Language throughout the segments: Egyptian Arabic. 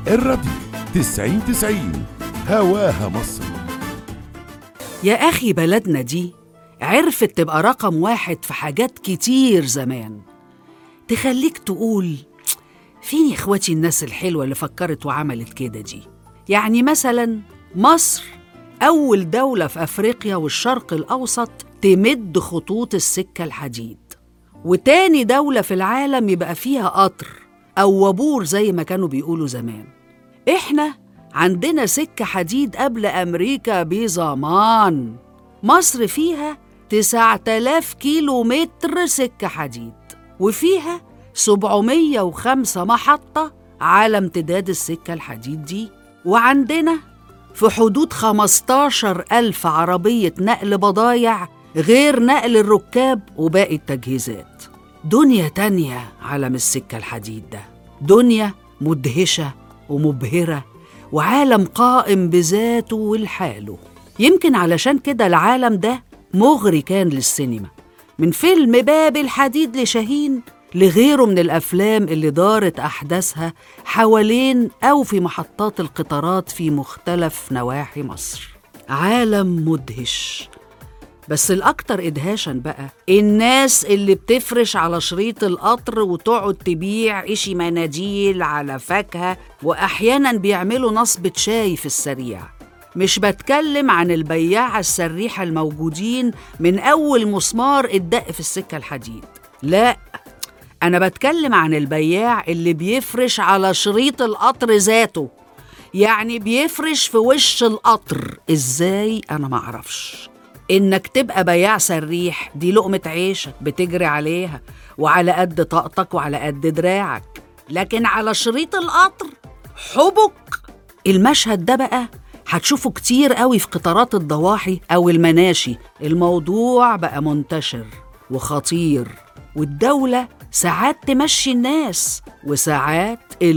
الراديو تسعين تسعين هواها مصر يا أخي بلدنا دي عرفت تبقى رقم واحد في حاجات كتير زمان تخليك تقول فين يا إخواتي الناس الحلوة اللي فكرت وعملت كده دي يعني مثلا مصر أول دولة في أفريقيا والشرق الأوسط تمد خطوط السكة الحديد وتاني دولة في العالم يبقى فيها قطر أو وبور زي ما كانوا بيقولوا زمان إحنا عندنا سكة حديد قبل أمريكا بزمان مصر فيها 9000 كيلو متر سكة حديد وفيها 705 محطة على امتداد السكة الحديد دي وعندنا في حدود 15 ألف عربية نقل بضايع غير نقل الركاب وباقي التجهيزات دنيا تانية عالم السكة الحديد ده دنيا مدهشة ومبهرة وعالم قائم بذاته ولحاله يمكن علشان كده العالم ده مغري كان للسينما من فيلم باب الحديد لشاهين لغيره من الأفلام اللي دارت أحداثها حوالين أو في محطات القطارات في مختلف نواحي مصر عالم مدهش بس الأكتر إدهاشا بقى الناس اللي بتفرش على شريط القطر وتقعد تبيع إشي مناديل على فاكهة وأحيانا بيعملوا نصبة شاي في السريع مش بتكلم عن البياعة السريحة الموجودين من أول مسمار اتدق في السكة الحديد لا أنا بتكلم عن البياع اللي بيفرش على شريط القطر ذاته يعني بيفرش في وش القطر إزاي أنا معرفش إنك تبقى بياع سريح دي لقمة عيشك بتجري عليها وعلى قد طاقتك وعلى قد دراعك لكن على شريط القطر حبك المشهد ده بقى هتشوفه كتير قوي في قطارات الضواحي أو المناشي الموضوع بقى منتشر وخطير والدولة ساعات تمشي الناس وساعات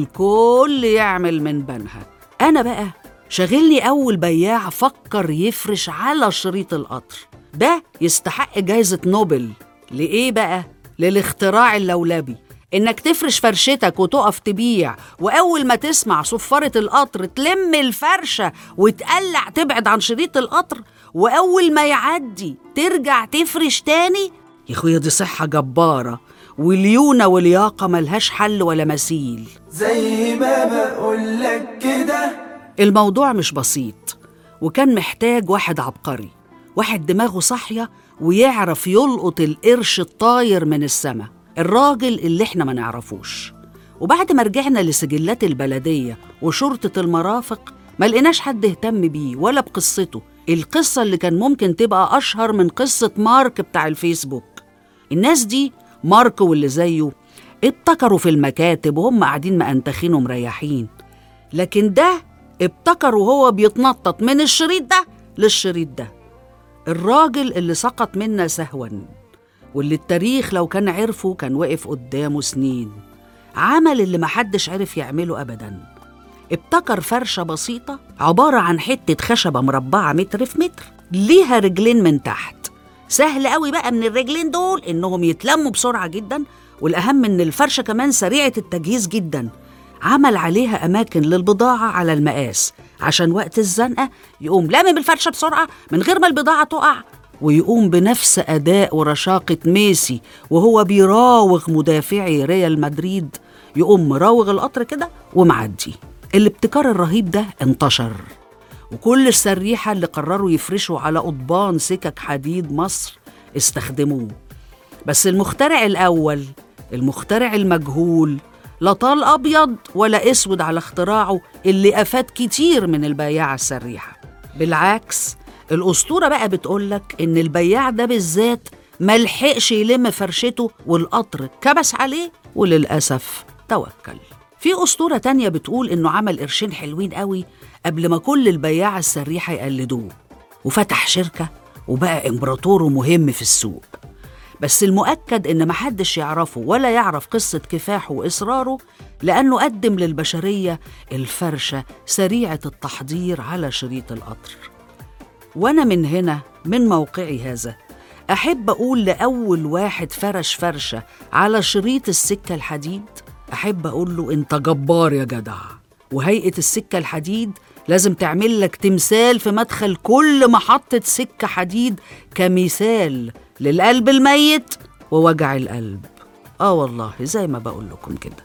الكل يعمل من بنها أنا بقى شاغلني أول بياع فكر يفرش على شريط القطر ده يستحق جايزة نوبل لإيه بقى؟ للاختراع اللولبي إنك تفرش فرشتك وتقف تبيع وأول ما تسمع صفارة القطر تلم الفرشة وتقلع تبعد عن شريط القطر وأول ما يعدي ترجع تفرش تاني يا أخويا دي صحة جبارة وليونة ولياقة ملهاش حل ولا مثيل زي ما بقولك كده الموضوع مش بسيط وكان محتاج واحد عبقري واحد دماغه صاحية ويعرف يلقط القرش الطاير من السما الراجل اللي احنا ما نعرفوش وبعد ما رجعنا لسجلات البلدية وشرطة المرافق ما لقيناش حد اهتم بيه ولا بقصته القصة اللي كان ممكن تبقى أشهر من قصة مارك بتاع الفيسبوك الناس دي مارك واللي زيه ابتكروا في المكاتب وهم قاعدين مأنتخين ومريحين لكن ده ابتكر وهو بيتنطط من الشريط ده للشريط ده الراجل اللي سقط منا سهوا واللي التاريخ لو كان عرفه كان وقف قدامه سنين عمل اللي محدش عرف يعمله أبدا ابتكر فرشة بسيطة عبارة عن حتة خشبة مربعة متر في متر ليها رجلين من تحت سهل قوي بقى من الرجلين دول إنهم يتلموا بسرعة جدا والأهم إن الفرشة كمان سريعة التجهيز جدا عمل عليها أماكن للبضاعة على المقاس عشان وقت الزنقة يقوم لامم الفرشة بسرعة من غير ما البضاعة تقع ويقوم بنفس أداء ورشاقة ميسي وهو بيراوغ مدافعي ريال مدريد يقوم مراوغ القطر كده ومعدي الابتكار الرهيب ده انتشر وكل السريحة اللي قرروا يفرشوا على قضبان سكك حديد مصر استخدموه بس المخترع الأول المخترع المجهول لا طال أبيض ولا أسود على اختراعه اللي أفاد كتير من البياعة السريحة بالعكس الأسطورة بقى بتقولك إن البياع ده بالذات ملحقش يلم فرشته والقطر كبس عليه وللأسف توكل في أسطورة تانية بتقول إنه عمل قرشين حلوين قوي قبل ما كل البياعة السريحة يقلدوه وفتح شركة وبقى إمبراطور مهم في السوق بس المؤكد إن محدش يعرفه ولا يعرف قصة كفاحه وإصراره لأنه قدم للبشرية الفرشة سريعة التحضير على شريط القطر وأنا من هنا من موقعي هذا أحب أقول لأول واحد فرش فرشة على شريط السكة الحديد أحب أقول له أنت جبار يا جدع وهيئة السكة الحديد لازم تعمل لك تمثال في مدخل كل محطة سكة حديد كمثال للقلب الميت ووجع القلب آه والله زي ما بقول لكم كده